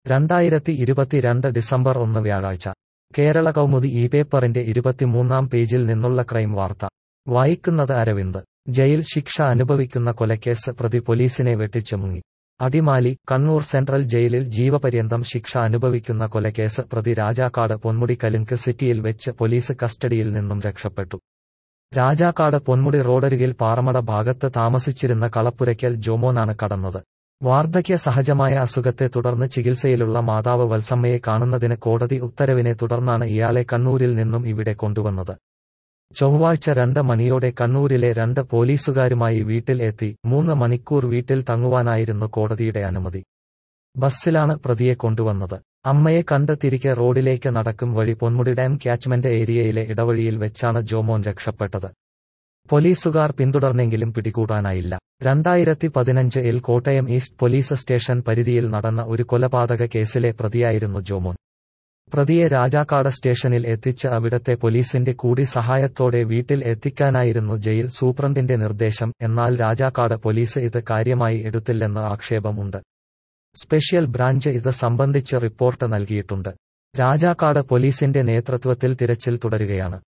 രണ്ടായിരത്തി ഇരുപത്തിരണ്ട് ഡിസംബർ ഒന്ന് വ്യാഴാഴ്ച കേരള കൗമുദി ഈ പേപ്പറിന്റെ ഇരുപത്തിമൂന്നാം പേജിൽ നിന്നുള്ള ക്രൈം വാർത്ത വായിക്കുന്നത് അരവിന്ദ് ജയിൽ ശിക്ഷ അനുഭവിക്കുന്ന കൊലക്കേസ് പ്രതി പോലീസിനെ വെട്ടിച്ചു മുങ്ങി അടിമാലി കണ്ണൂർ സെൻട്രൽ ജയിലിൽ ജീവപര്യന്തം ശിക്ഷ അനുഭവിക്കുന്ന കൊലക്കേസ് പ്രതി രാജാക്കാട് പൊന്മുടി കലുങ്ക് സിറ്റിയിൽ വെച്ച് പോലീസ് കസ്റ്റഡിയിൽ നിന്നും രക്ഷപ്പെട്ടു രാജാക്കാട് പൊന്മുടി റോഡരികിൽ പാറമട ഭാഗത്ത് താമസിച്ചിരുന്ന കളപ്പുരയ്ക്കൽ ജോമോനാണ് കടന്നത് വാർദ്ധക്യ സഹജമായ അസുഖത്തെ തുടർന്ന് ചികിത്സയിലുള്ള മാതാവ് വത്സമ്മയെ കാണുന്നതിന് കോടതി ഉത്തരവിനെ തുടർന്നാണ് ഇയാളെ കണ്ണൂരിൽ നിന്നും ഇവിടെ കൊണ്ടുവന്നത് ചൊവ്വാഴ്ച രണ്ട് മണിയോടെ കണ്ണൂരിലെ രണ്ട് പോലീസുകാരുമായി വീട്ടിൽ എത്തി മൂന്ന് മണിക്കൂർ വീട്ടിൽ തങ്ങുവാനായിരുന്നു കോടതിയുടെ അനുമതി ബസ്സിലാണ് പ്രതിയെ കൊണ്ടുവന്നത് അമ്മയെ കണ്ട് തിരികെ റോഡിലേക്ക് നടക്കും വഴി പൊന്മുടി ഡാം ക്യാച്ച്മെന്റ് ഏരിയയിലെ ഇടവഴിയിൽ വെച്ചാണ് ജോമോൻ രക്ഷപ്പെട്ടത് പോലീസുകാർ പിന്തുടർന്നെങ്കിലും പിടികൂടാനായില്ല രണ്ടായിരത്തി പതിനഞ്ച് L Kottayam east police station പരിധിയിൽ നടന്ന ഒരു കൊലപാതക കേസിലെ പ്രതിയായിരുന്നു ജോമോൻ പ്രതിയെ രാജാക്കാട് സ്റ്റേഷനിൽ എത്തിച്ച് അവിടത്തെ പോലീസിന്റെ കൂടി സഹായത്തോടെ വീട്ടിൽ എത്തിക്കാനായിരുന്നു ജയിൽ സൂപ്രണ്ടിന്റെ നിർദ്ദേശം എന്നാൽ രാജാക്കാട് പോലീസ് ഇത് കാര്യമായി എടുത്തില്ലെന്ന് ആക്ഷേപമുണ്ട് സ്പെഷ്യൽ ബ്രാഞ്ച് ഇത് സംബന്ധിച്ച് റിപ്പോർട്ട് നൽകിയിട്ടുണ്ട് രാജാക്കാട് പോലീസിന്റെ നേതൃത്വത്തിൽ തിരച്ചിൽ തുടരുകയാണ്